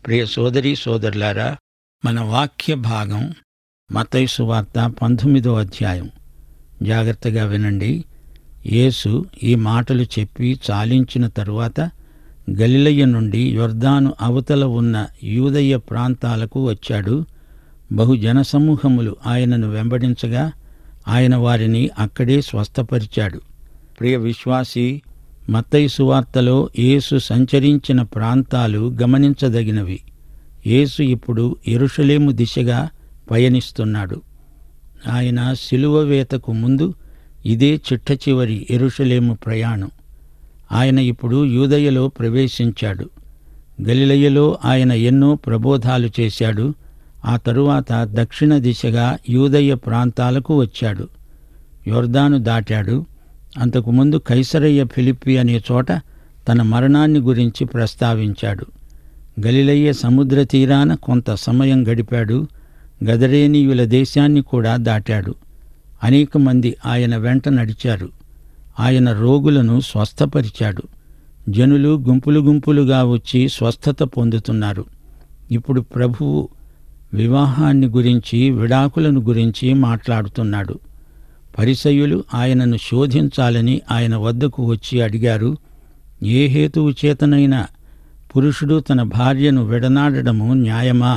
ప్రియ సోదరి సోదరులారా మన వాక్య భాగం మతైసు వార్త పంతొమ్మిదో అధ్యాయం జాగ్రత్తగా వినండి యేసు ఈ మాటలు చెప్పి చాలించిన తరువాత గలిలయ్య నుండి యొర్దాను అవతల ఉన్న యూదయ్య ప్రాంతాలకు వచ్చాడు బహు జనసమూహములు ఆయనను వెంబడించగా ఆయన వారిని అక్కడే స్వస్థపరిచాడు ప్రియ విశ్వాసి మత్తయి సువార్తలో యేసు సంచరించిన ప్రాంతాలు గమనించదగినవి యేసు ఇప్పుడు ఎరుషలేము దిశగా పయనిస్తున్నాడు ఆయన శిలువ వేతకు ముందు ఇదే చిట్ట చివరి ఎరుషలేము ప్రయాణం ఆయన ఇప్పుడు యూదయలో ప్రవేశించాడు గలిలయలో ఆయన ఎన్నో ప్రబోధాలు చేశాడు ఆ తరువాత దక్షిణ దిశగా యూదయ ప్రాంతాలకు వచ్చాడు యొర్దాను దాటాడు అంతకుముందు కైసరయ్య ఫిలిప్పి అనే చోట తన మరణాన్ని గురించి ప్రస్తావించాడు గలిలయ్య సముద్ర తీరాన కొంత సమయం గడిపాడు గదరేనీయుల దేశాన్ని కూడా దాటాడు అనేక మంది ఆయన వెంట నడిచారు ఆయన రోగులను స్వస్థపరిచాడు జనులు గుంపులు గుంపులుగా వచ్చి స్వస్థత పొందుతున్నారు ఇప్పుడు ప్రభువు వివాహాన్ని గురించి విడాకులను గురించి మాట్లాడుతున్నాడు పరిసయులు ఆయనను శోధించాలని ఆయన వద్దకు వచ్చి అడిగారు ఏ హేతువు చేతనైనా పురుషుడు తన భార్యను విడనాడడము న్యాయమా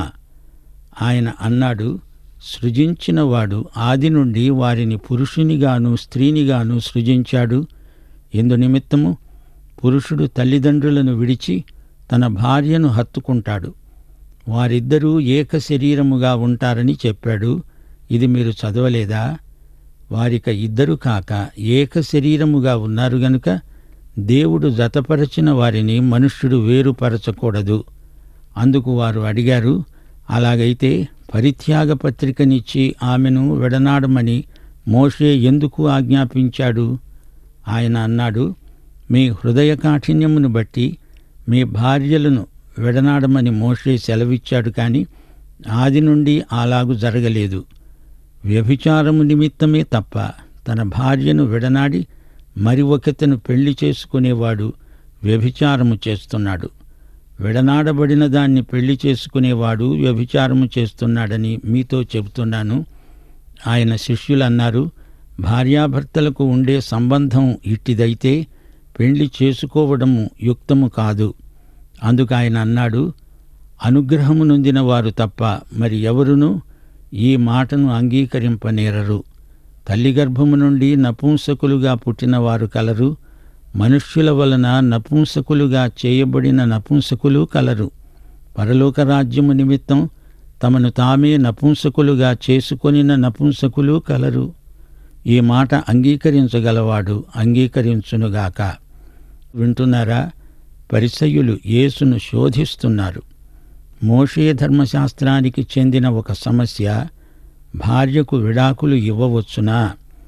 ఆయన అన్నాడు సృజించినవాడు ఆది నుండి వారిని పురుషునిగాను స్త్రీనిగాను సృజించాడు ఎందు నిమిత్తము పురుషుడు తల్లిదండ్రులను విడిచి తన భార్యను హత్తుకుంటాడు వారిద్దరూ ఏక శరీరముగా ఉంటారని చెప్పాడు ఇది మీరు చదవలేదా వారిక ఇద్దరు కాక ఏక శరీరముగా ఉన్నారు గనుక దేవుడు జతపరచిన వారిని మనుష్యుడు వేరుపరచకూడదు అందుకు వారు అడిగారు అలాగైతే పరిత్యాగ పత్రికనిచ్చి ఆమెను విడనాడమని మోషే ఎందుకు ఆజ్ఞాపించాడు ఆయన అన్నాడు మీ హృదయ కాఠిన్యమును బట్టి మీ భార్యలను విడనాడమని మోషే సెలవిచ్చాడు కాని ఆది నుండి అలాగు జరగలేదు వ్యభిచారము నిమిత్తమే తప్ప తన భార్యను విడనాడి మరి ఒకతను పెళ్లి చేసుకునేవాడు వ్యభిచారము చేస్తున్నాడు విడనాడబడిన దాన్ని పెళ్లి చేసుకునేవాడు వ్యభిచారము చేస్తున్నాడని మీతో చెబుతున్నాను ఆయన శిష్యులు అన్నారు భార్యాభర్తలకు ఉండే సంబంధం ఇట్టిదైతే పెళ్లి చేసుకోవడము యుక్తము కాదు అందుకు ఆయన అన్నాడు అనుగ్రహము నొందిన వారు తప్ప మరి ఎవరునూ ఈ మాటను అంగీకరింపనేరరు తల్లి గర్భము నుండి నపుంసకులుగా పుట్టినవారు కలరు మనుష్యుల వలన నపుంసకులుగా చేయబడిన నపుంసకులు కలరు పరలోక రాజ్యము నిమిత్తం తమను తామే నపుంసకులుగా చేసుకొనిన నపుంసకులు కలరు ఈ మాట అంగీకరించగలవాడు అంగీకరించునుగాక వింటున్నారా పరిసయ్యులు యేసును శోధిస్తున్నారు మోషే ధర్మశాస్త్రానికి చెందిన ఒక సమస్య భార్యకు విడాకులు ఇవ్వవచ్చునా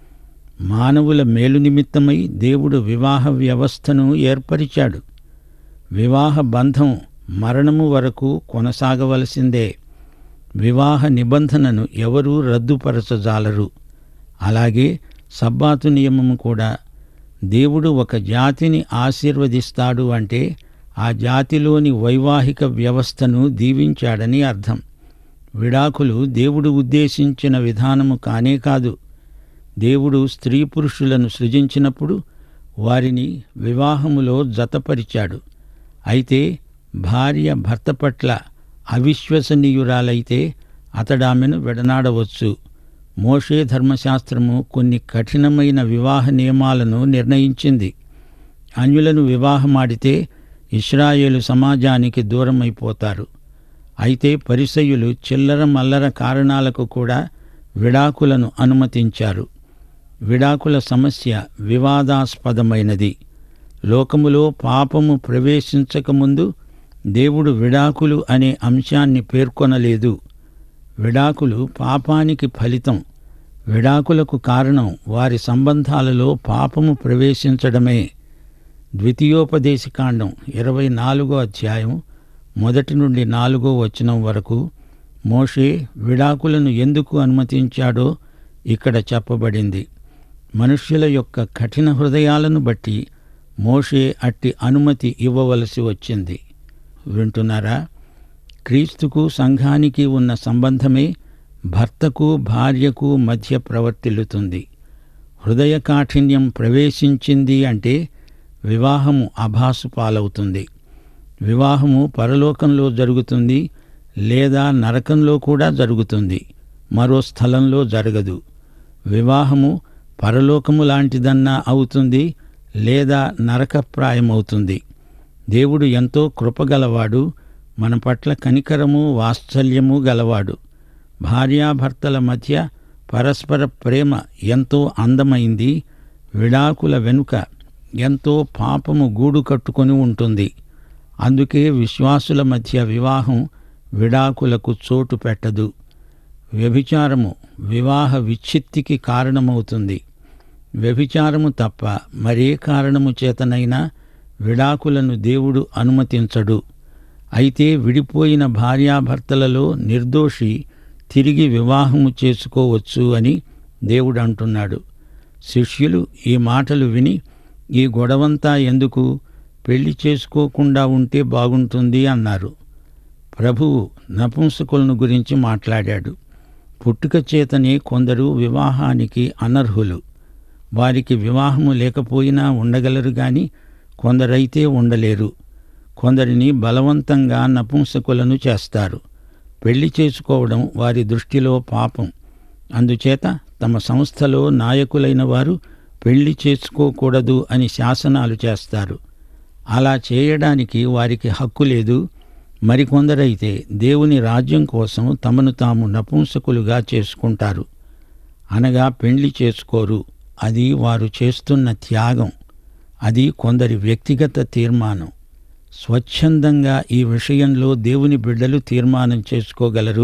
మానవుల మేలు నిమిత్తమై దేవుడు వివాహ వ్యవస్థను ఏర్పరిచాడు వివాహ బంధం మరణము వరకు కొనసాగవలసిందే వివాహ నిబంధనను ఎవరూ రద్దుపరచజాలరు అలాగే సబ్బాతు నియమము కూడా దేవుడు ఒక జాతిని ఆశీర్వదిస్తాడు అంటే ఆ జాతిలోని వైవాహిక వ్యవస్థను దీవించాడని అర్థం విడాకులు దేవుడు ఉద్దేశించిన విధానము కానే కాదు దేవుడు స్త్రీ పురుషులను సృజించినప్పుడు వారిని వివాహములో జతపరిచాడు అయితే భార్య భర్త పట్ల అవిశ్వసనీయురాలైతే అతడామెను విడనాడవచ్చు మోషే ధర్మశాస్త్రము కొన్ని కఠినమైన వివాహ నియమాలను నిర్ణయించింది అన్యులను వివాహమాడితే ఇస్రాయేలు సమాజానికి దూరమైపోతారు అయితే పరిసయులు చిల్లర మల్లర కారణాలకు కూడా విడాకులను అనుమతించారు విడాకుల సమస్య వివాదాస్పదమైనది లోకములో పాపము ప్రవేశించకముందు దేవుడు విడాకులు అనే అంశాన్ని పేర్కొనలేదు విడాకులు పాపానికి ఫలితం విడాకులకు కారణం వారి సంబంధాలలో పాపము ప్రవేశించడమే ద్వితీయోపదేశకాండం ఇరవై నాలుగో అధ్యాయం మొదటి నుండి నాలుగో వచనం వరకు మోషే విడాకులను ఎందుకు అనుమతించాడో ఇక్కడ చెప్పబడింది మనుష్యుల యొక్క కఠిన హృదయాలను బట్టి మోషే అట్టి అనుమతి ఇవ్వవలసి వచ్చింది వింటున్నారా క్రీస్తుకు సంఘానికి ఉన్న సంబంధమే భర్తకు భార్యకు మధ్య ప్రవర్తిల్లుతుంది హృదయ కాఠిన్యం ప్రవేశించింది అంటే వివాహము అభాసు పాలవుతుంది వివాహము పరలోకంలో జరుగుతుంది లేదా నరకంలో కూడా జరుగుతుంది మరో స్థలంలో జరగదు వివాహము పరలోకము లాంటిదన్నా అవుతుంది లేదా నరకప్రాయమవుతుంది దేవుడు ఎంతో కృపగలవాడు మన పట్ల కనికరము వాత్సల్యము గలవాడు భార్యాభర్తల మధ్య పరస్పర ప్రేమ ఎంతో అందమైంది విడాకుల వెనుక ఎంతో పాపము గూడు కట్టుకొని ఉంటుంది అందుకే విశ్వాసుల మధ్య వివాహం విడాకులకు చోటు పెట్టదు వ్యభిచారము వివాహ విచ్ఛిత్తికి కారణమవుతుంది వ్యభిచారము తప్ప మరే కారణము చేతనైనా విడాకులను దేవుడు అనుమతించడు అయితే విడిపోయిన భార్యాభర్తలలో నిర్దోషి తిరిగి వివాహము చేసుకోవచ్చు అని దేవుడు అంటున్నాడు శిష్యులు ఈ మాటలు విని ఈ గొడవంతా ఎందుకు పెళ్లి చేసుకోకుండా ఉంటే బాగుంటుంది అన్నారు ప్రభువు నపుంసకులను గురించి మాట్లాడాడు పుట్టుక చేతనే కొందరు వివాహానికి అనర్హులు వారికి వివాహము లేకపోయినా ఉండగలరు గాని కొందరైతే ఉండలేరు కొందరిని బలవంతంగా నపుంసకులను చేస్తారు పెళ్లి చేసుకోవడం వారి దృష్టిలో పాపం అందుచేత తమ సంస్థలో నాయకులైన వారు పెళ్లి చేసుకోకూడదు అని శాసనాలు చేస్తారు అలా చేయడానికి వారికి హక్కు లేదు మరికొందరైతే దేవుని రాజ్యం కోసం తమను తాము నపుంసకులుగా చేసుకుంటారు అనగా పెళ్లి చేసుకోరు అది వారు చేస్తున్న త్యాగం అది కొందరి వ్యక్తిగత తీర్మానం స్వచ్ఛందంగా ఈ విషయంలో దేవుని బిడ్డలు తీర్మానం చేసుకోగలరు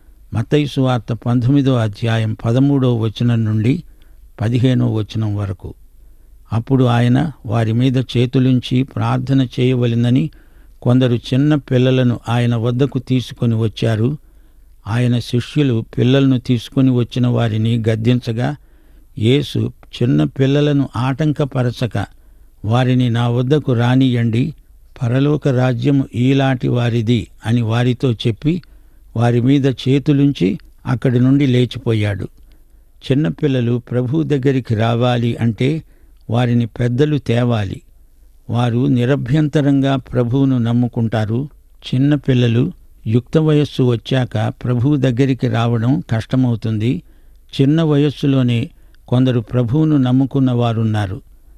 మతైసు వార్త పంతొమ్మిదో అధ్యాయం పదమూడో వచనం నుండి పదిహేనో వచనం వరకు అప్పుడు ఆయన వారి మీద చేతులుంచి ప్రార్థన చేయవలెనని కొందరు చిన్న పిల్లలను ఆయన వద్దకు తీసుకొని వచ్చారు ఆయన శిష్యులు పిల్లలను తీసుకొని వచ్చిన వారిని గద్దించగా యేసు చిన్న పిల్లలను ఆటంకపరచక వారిని నా వద్దకు రానియండి పరలోక రాజ్యము ఈలాటి వారిది అని వారితో చెప్పి వారి మీద చేతులుంచి అక్కడి నుండి లేచిపోయాడు చిన్నపిల్లలు ప్రభు దగ్గరికి రావాలి అంటే వారిని పెద్దలు తేవాలి వారు నిరభ్యంతరంగా ప్రభువును నమ్ముకుంటారు చిన్నపిల్లలు యుక్త వయస్సు వచ్చాక ప్రభువు దగ్గరికి రావడం కష్టమవుతుంది చిన్న వయస్సులోనే కొందరు ప్రభువును నమ్ముకున్న వారున్నారు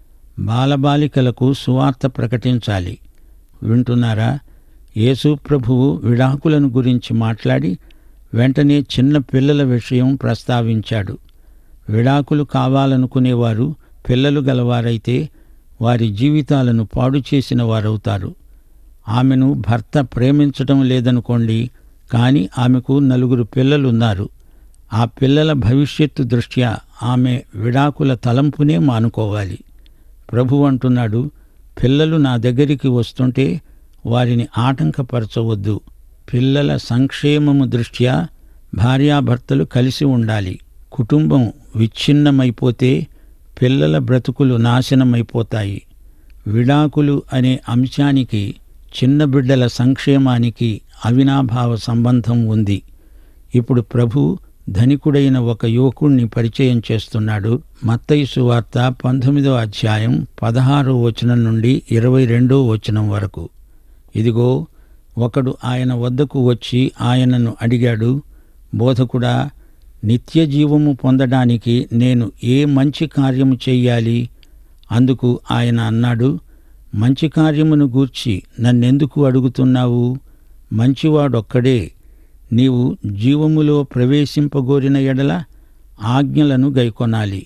బాలబాలికలకు సువార్త ప్రకటించాలి వింటున్నారా యేసు ప్రభువు విడాకులను గురించి మాట్లాడి వెంటనే చిన్న పిల్లల విషయం ప్రస్తావించాడు విడాకులు కావాలనుకునేవారు పిల్లలు గలవారైతే వారి జీవితాలను పాడు చేసిన వారవుతారు ఆమెను భర్త ప్రేమించటం లేదనుకోండి కానీ ఆమెకు నలుగురు పిల్లలున్నారు ఆ పిల్లల భవిష్యత్తు దృష్ట్యా ఆమె విడాకుల తలంపునే మానుకోవాలి ప్రభు అంటున్నాడు పిల్లలు నా దగ్గరికి వస్తుంటే వారిని ఆటంకపరచవద్దు పిల్లల సంక్షేమము దృష్ట్యా భార్యాభర్తలు కలిసి ఉండాలి కుటుంబం విచ్ఛిన్నమైపోతే పిల్లల బ్రతుకులు నాశనమైపోతాయి విడాకులు అనే అంశానికి చిన్న బిడ్డల సంక్షేమానికి అవినాభావ సంబంధం ఉంది ఇప్పుడు ప్రభు ధనికుడైన ఒక యువకుణ్ణి పరిచయం చేస్తున్నాడు మత్తయి వార్త పంతొమ్మిదో అధ్యాయం పదహారో వచనం నుండి ఇరవై రెండో వచనం వరకు ఇదిగో ఒకడు ఆయన వద్దకు వచ్చి ఆయనను అడిగాడు బోధకుడా నిత్య జీవము పొందడానికి నేను ఏ మంచి కార్యము చెయ్యాలి అందుకు ఆయన అన్నాడు మంచి కార్యమును గూర్చి నన్నెందుకు అడుగుతున్నావు మంచివాడొక్కడే నీవు జీవములో ప్రవేశింపగోరిన ఎడల ఆజ్ఞలను గైకొనాలి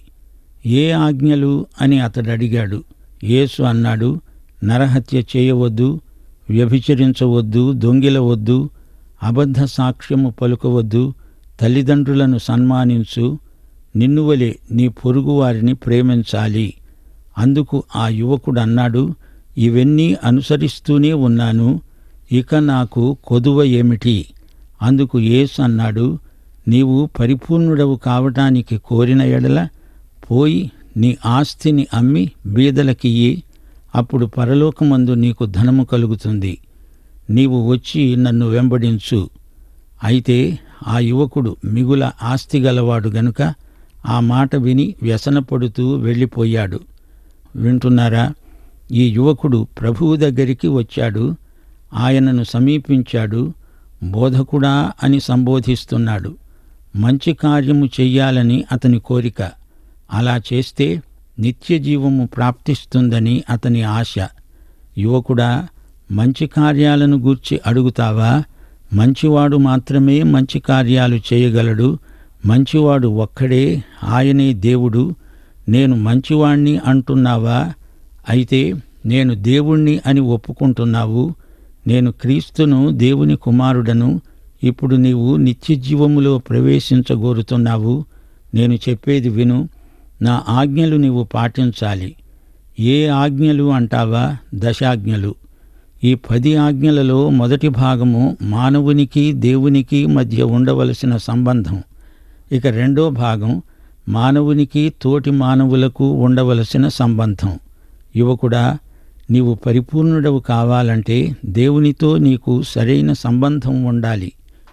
ఏ ఆజ్ఞలు అని అతడు అడిగాడు యేసు అన్నాడు నరహత్య చేయవద్దు వ్యభిచరించవద్దు దొంగిలవద్దు అబద్ధ సాక్ష్యము పలుకవద్దు తల్లిదండ్రులను సన్మానించు నిన్నువలే నీ పొరుగువారిని ప్రేమించాలి అందుకు ఆ యువకుడు అన్నాడు ఇవన్నీ అనుసరిస్తూనే ఉన్నాను ఇక నాకు కొదువ ఏమిటి అందుకు యేసు అన్నాడు నీవు పరిపూర్ణుడవు కావటానికి కోరిన ఎడల పోయి నీ ఆస్తిని అమ్మి బీదలకియ్యి అప్పుడు పరలోకమందు నీకు ధనము కలుగుతుంది నీవు వచ్చి నన్ను వెంబడించు అయితే ఆ యువకుడు మిగుల ఆస్తి గలవాడు గనుక ఆ మాట విని వ్యసనపడుతూ వెళ్ళిపోయాడు వింటున్నారా ఈ యువకుడు ప్రభువు దగ్గరికి వచ్చాడు ఆయనను సమీపించాడు బోధకుడా అని సంబోధిస్తున్నాడు మంచి కార్యము చెయ్యాలని అతని కోరిక అలా చేస్తే నిత్య జీవము ప్రాప్తిస్తుందని అతని ఆశ యువకుడా మంచి కార్యాలను గూర్చి అడుగుతావా మంచివాడు మాత్రమే మంచి కార్యాలు చేయగలడు మంచివాడు ఒక్కడే ఆయనే దేవుడు నేను మంచివాణ్ణి అంటున్నావా అయితే నేను దేవుణ్ణి అని ఒప్పుకుంటున్నావు నేను క్రీస్తును దేవుని కుమారుడను ఇప్పుడు నీవు నిత్య జీవములో ప్రవేశించగోరుతున్నావు నేను చెప్పేది విను నా ఆజ్ఞలు నీవు పాటించాలి ఏ ఆజ్ఞలు అంటావా దశాజ్ఞలు ఈ పది ఆజ్ఞలలో మొదటి భాగము మానవునికి దేవునికి మధ్య ఉండవలసిన సంబంధం ఇక రెండో భాగం మానవునికి తోటి మానవులకు ఉండవలసిన సంబంధం యువకుడా నీవు పరిపూర్ణుడవు కావాలంటే దేవునితో నీకు సరైన సంబంధం ఉండాలి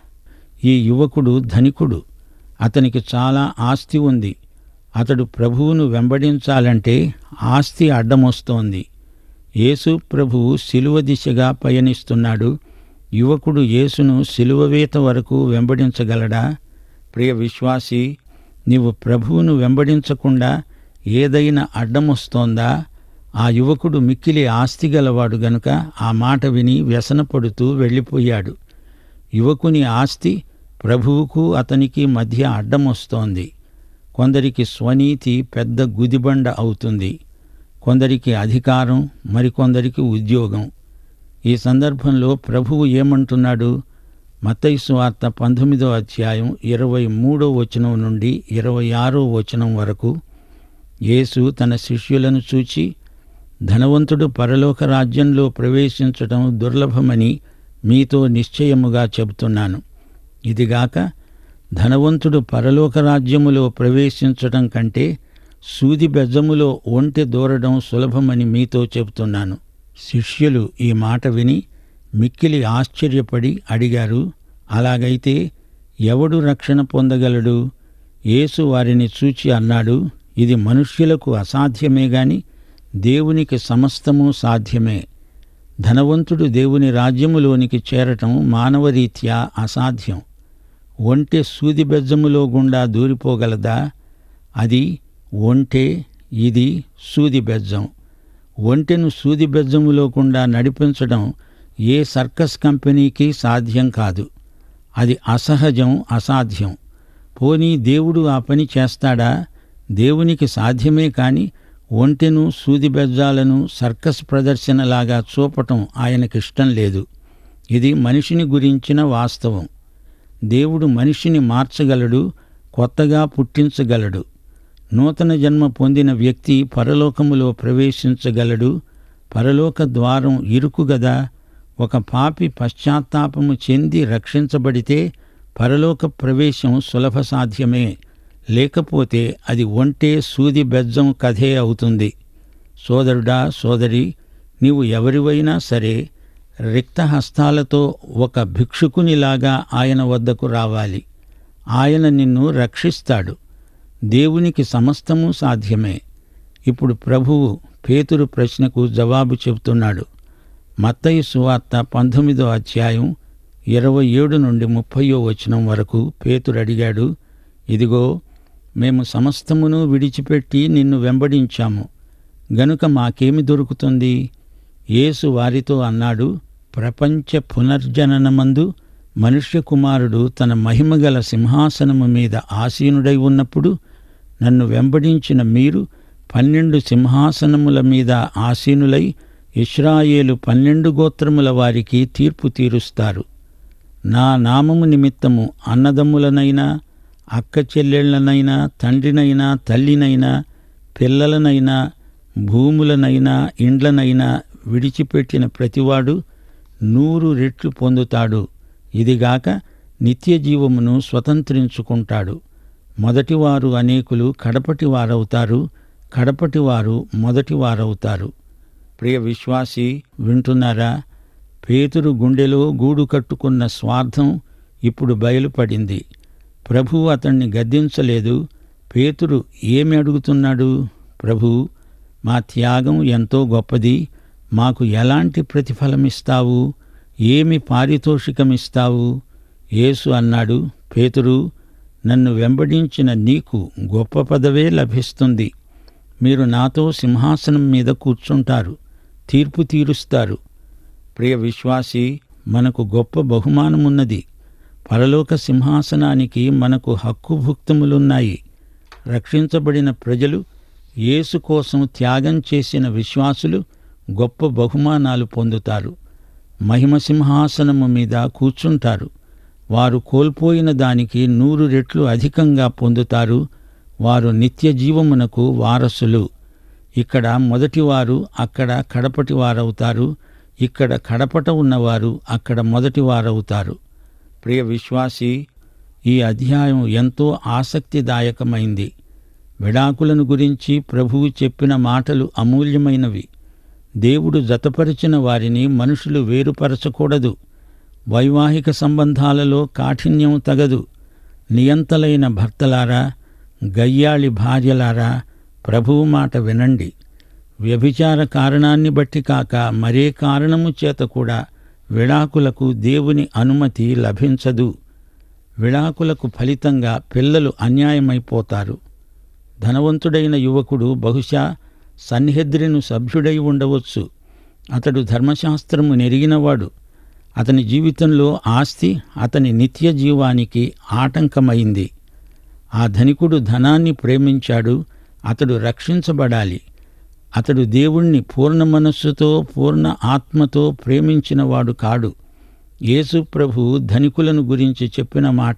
ఈ యువకుడు ధనికుడు అతనికి చాలా ఆస్తి ఉంది అతడు ప్రభువును వెంబడించాలంటే ఆస్తి అడ్డమొస్తోంది యేసు ప్రభువు శిలువ దిశగా పయనిస్తున్నాడు యువకుడు యేసును శిలువవేత వరకు వెంబడించగలడా ప్రియ విశ్వాసి నీవు ప్రభువును వెంబడించకుండా ఏదైనా అడ్డమొస్తోందా ఆ యువకుడు మిక్కిలి ఆస్తి గలవాడు గనుక ఆ మాట విని వ్యసనపడుతూ వెళ్ళిపోయాడు యువకుని ఆస్తి ప్రభువుకు అతనికి మధ్య అడ్డమొస్తోంది కొందరికి స్వనీతి పెద్ద గుదిబండ అవుతుంది కొందరికి అధికారం మరికొందరికి ఉద్యోగం ఈ సందర్భంలో ప్రభువు ఏమంటున్నాడు మత్తైసు వార్త పంతొమ్మిదో అధ్యాయం ఇరవై మూడో వచనం నుండి ఇరవై ఆరో వచనం వరకు యేసు తన శిష్యులను చూచి ధనవంతుడు పరలోక రాజ్యంలో ప్రవేశించటం దుర్లభమని మీతో నిశ్చయముగా చెబుతున్నాను ఇదిగాక ధనవంతుడు పరలోక రాజ్యములో ప్రవేశించటం కంటే సూది బెజ్జములో ఒంటె దూరడం సులభమని మీతో చెబుతున్నాను శిష్యులు ఈ మాట విని మిక్కిలి ఆశ్చర్యపడి అడిగారు అలాగైతే ఎవడు రక్షణ పొందగలడు యేసు వారిని చూచి అన్నాడు ఇది మనుష్యులకు అసాధ్యమే గాని దేవునికి సమస్తము సాధ్యమే ధనవంతుడు దేవుని రాజ్యములోనికి చేరటం మానవరీత్యా అసాధ్యం ఒంటె సూది బెజ్జములో గుండా దూరిపోగలదా అది ఒంటె ఇది సూది బెజ్జం ఒంటెను సూది బెజ్జములో గుండా నడిపించడం ఏ సర్కస్ కంపెనీకి సాధ్యం కాదు అది అసహజం అసాధ్యం పోనీ దేవుడు ఆ పని చేస్తాడా దేవునికి సాధ్యమే కాని ఒంటెను సూది బెజ్జాలను సర్కస్ ప్రదర్శనలాగా చూపటం ఆయనకిష్టం లేదు ఇది మనిషిని గురించిన వాస్తవం దేవుడు మనిషిని మార్చగలడు కొత్తగా పుట్టించగలడు నూతన జన్మ పొందిన వ్యక్తి పరలోకములో ప్రవేశించగలడు పరలోక ద్వారం ఇరుకుగదా ఒక పాపి పశ్చాత్తాపము చెంది రక్షించబడితే పరలోక ప్రవేశం సులభ సాధ్యమే లేకపోతే అది ఒంటే సూది బెజ్జం కథే అవుతుంది సోదరుడా సోదరి నీవు ఎవరివైనా సరే రిక్తహస్తాలతో ఒక భిక్షుకునిలాగా ఆయన వద్దకు రావాలి ఆయన నిన్ను రక్షిస్తాడు దేవునికి సమస్తము సాధ్యమే ఇప్పుడు ప్రభువు పేతురు ప్రశ్నకు జవాబు చెబుతున్నాడు మత్తయి సువార్త పంతొమ్మిదో అధ్యాయం ఇరవై ఏడు నుండి ముప్పయో వచనం వరకు పేతురు అడిగాడు ఇదిగో మేము సమస్తమును విడిచిపెట్టి నిన్ను వెంబడించాము గనుక మాకేమి దొరుకుతుంది యేసు వారితో అన్నాడు ప్రపంచ పునర్జననమందు మనుష్య కుమారుడు తన మహిమగల సింహాసనము మీద ఆసీనుడై ఉన్నప్పుడు నన్ను వెంబడించిన మీరు పన్నెండు సింహాసనముల మీద ఆసీనులై ఇస్రాయేలు పన్నెండు గోత్రముల వారికి తీర్పు తీరుస్తారు నా నామము నిమిత్తము అన్నదమ్ములనైనా అక్క చెల్లెళ్లనైనా తండ్రినైనా తల్లినైనా పిల్లలనైనా భూములనైనా ఇండ్లనైనా విడిచిపెట్టిన ప్రతివాడు నూరు రెట్లు పొందుతాడు ఇదిగాక నిత్య జీవమును స్వతంత్రించుకుంటాడు మొదటివారు అనేకులు కడపటి వారవుతారు కడపటి వారు మొదటి వారవుతారు ప్రియ విశ్వాసి వింటున్నారా పేతురు గుండెలో గూడు కట్టుకున్న స్వార్థం ఇప్పుడు బయలుపడింది ప్రభు అతన్ని గద్దించలేదు పేతురు ఏమి అడుగుతున్నాడు ప్రభు మా త్యాగం ఎంతో గొప్పది మాకు ఎలాంటి ప్రతిఫలమిస్తావు ఏమి పారితోషికమిస్తావు యేసు అన్నాడు పేతురు నన్ను వెంబడించిన నీకు గొప్ప పదవే లభిస్తుంది మీరు నాతో సింహాసనం మీద కూర్చుంటారు తీర్పు తీరుస్తారు ప్రియ విశ్వాసి మనకు గొప్ప బహుమానమున్నది పరలోక సింహాసనానికి మనకు హక్కుభుక్తములున్నాయి రక్షించబడిన ప్రజలు యేసు కోసం త్యాగం చేసిన విశ్వాసులు గొప్ప బహుమానాలు పొందుతారు మహిమ సింహాసనము మీద కూర్చుంటారు వారు కోల్పోయిన దానికి నూరు రెట్లు అధికంగా పొందుతారు వారు నిత్య జీవమునకు వారసులు ఇక్కడ మొదటివారు అక్కడ కడపటి వారవుతారు ఇక్కడ కడపట ఉన్నవారు అక్కడ మొదటి వారవుతారు ప్రియ విశ్వాసి ఈ అధ్యాయం ఎంతో ఆసక్తిదాయకమైంది విడాకులను గురించి ప్రభువు చెప్పిన మాటలు అమూల్యమైనవి దేవుడు జతపరిచిన వారిని మనుషులు వేరుపరచకూడదు వైవాహిక సంబంధాలలో కాఠిన్యం తగదు నియంతలైన భర్తలారా గయ్యాళి భార్యలారా ప్రభువు మాట వినండి వ్యభిచార కారణాన్ని బట్టి కాక మరే కారణము చేత కూడా విడాకులకు దేవుని అనుమతి లభించదు విడాకులకు ఫలితంగా పిల్లలు అన్యాయమైపోతారు ధనవంతుడైన యువకుడు బహుశా సన్నిహద్రిను సభ్యుడై ఉండవచ్చు అతడు ధర్మశాస్త్రము నెరిగినవాడు అతని జీవితంలో ఆస్తి అతని నిత్య జీవానికి ఆటంకమైంది ఆ ధనికుడు ధనాన్ని ప్రేమించాడు అతడు రక్షించబడాలి అతడు దేవుణ్ణి పూర్ణ మనస్సుతో పూర్ణ ఆత్మతో ప్రేమించినవాడు కాడు యేసు ప్రభు ధనికులను గురించి చెప్పిన మాట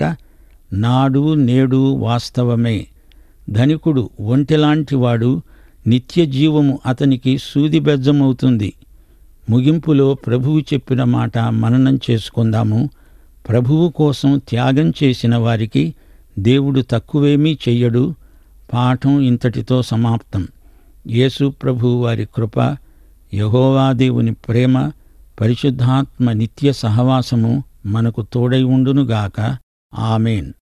నాడు నేడు వాస్తవమే ధనికుడు ఒంటెలాంటివాడు నిత్య జీవము అతనికి సూదిబెజ్జమవుతుంది ముగింపులో ప్రభువు చెప్పిన మాట మననం చేసుకుందాము ప్రభువు కోసం త్యాగం చేసిన వారికి దేవుడు తక్కువేమీ చెయ్యడు పాఠం ఇంతటితో సమాప్తం యేసు ప్రభు వారి కృప యహోవా దేవుని ప్రేమ పరిశుద్ధాత్మ నిత్య సహవాసము మనకు తోడై ఉండునుగాక ఆమెన్